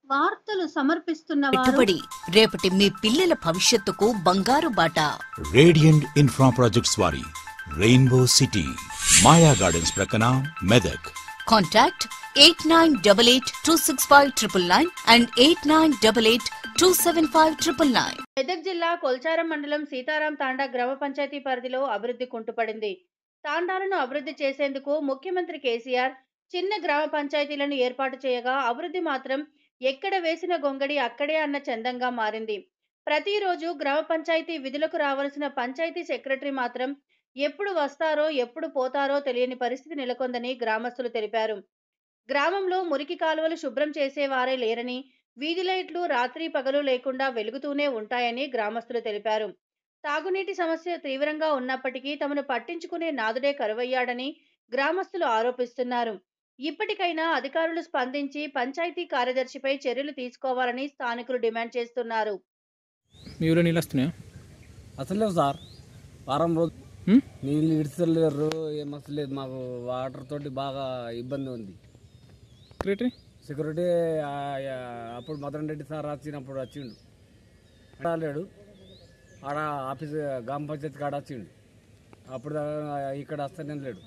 వార్తలు సమర్పిస్తున్న వారు పెట్టుబడి రేపటి మీ పిల్లల భవిష్యత్తుకు బంగారు బాట రేడియంట్ ఇన్ఫ్రా ప్రాజెక్ట్స్ వారి రెయిన్బో సిటీ మాయా గార్డెన్స్ ప్రక్కన Medak contact eight nine double eight two six five triple nine and eight nine double eight two seven five triple nine Medak జిల్లా కొల్చారం మండలం సీతారాం తాండా గ్రామ పంచాయతీ పరిధిలో అభివృద్ధి కుంటుపడింది తాండాలను అభివృద్ధి చేసేందుకు ముఖ్యమంత్రి కేసీఆర్ చిన్న గ్రామ పంచాయతీలను ఏర్పాటు చేయగా అభివృద్ధి మాత్రం ఎక్కడ వేసిన గొంగడి అక్కడే అన్న చందంగా మారింది ప్రతిరోజు గ్రామ పంచాయతీ విధులకు రావాల్సిన పంచాయతీ సెక్రటరీ మాత్రం ఎప్పుడు వస్తారో ఎప్పుడు పోతారో తెలియని పరిస్థితి నెలకొందని గ్రామస్తులు తెలిపారు గ్రామంలో మురికి కాలువలు శుభ్రం చేసేవారే లేరని వీధి లైట్లు రాత్రి పగలు లేకుండా వెలుగుతూనే ఉంటాయని గ్రామస్తులు తెలిపారు తాగునీటి సమస్య తీవ్రంగా ఉన్నప్పటికీ తమను పట్టించుకునే నాదుడే కరువయ్యాడని గ్రామస్తులు ఆరోపిస్తున్నారు ఇప్పటికైనా అధికారులు స్పందించి పంచాయతీ కార్యదర్శిపై చర్యలు తీసుకోవాలని స్థానికులు డిమాండ్ చేస్తున్నారు మీ ఊళ్ళో నీళ్ళు వస్తున్నాయా అసలు లేవు సార్ వారం రోజు హ్మ్? నీళ్ళు ఇడిచలేరు ఏం అసలు లేదు మాకు వాటర్ తోటి బాగా ఇబ్బంది ఉంది సెక్రటరీ సెక్యూరిటీ ఆ, ఆ, అప్పుడు మదన్ రెడ్డి సార్ వచ్చినప్పుడు వచ్చిండు రాలేడు ఆడ ఆఫీస్ గ్రామ పంచాయతీ కాడ వచ్చిండు అప్పుడు దా- ఇక్కడ వస్తేనే లేడు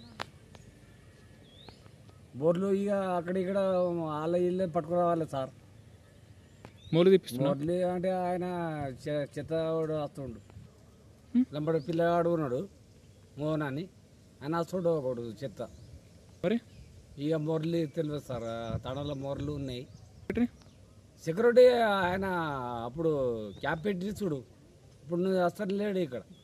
బోర్లు ఇక అక్కడ ఇక్కడ వాళ్ళ ఇల్లే పట్టుకురావాలి సార్ మూలు తెప్పిస్తున్నా మోర్లీ అంటే ఆయన చె- చెత్తవాడు వస్తుండు లంబడి పిల్లగాడు ఉన్నాడు మోహన్ అని ఆయన వస్తుండు ఒకడు చెత్త మరి ఇక మోర్లీ తెలియదు సార్ తడల మోర్లు ఉన్నాయి సెక్రటరీ సెక్యూరిటీ ఆయన అప్పుడు క్యాప్ పెట్టి చూడు ఇప్పుడు నువ్వు వస్తాను లేడు ఇక్కడ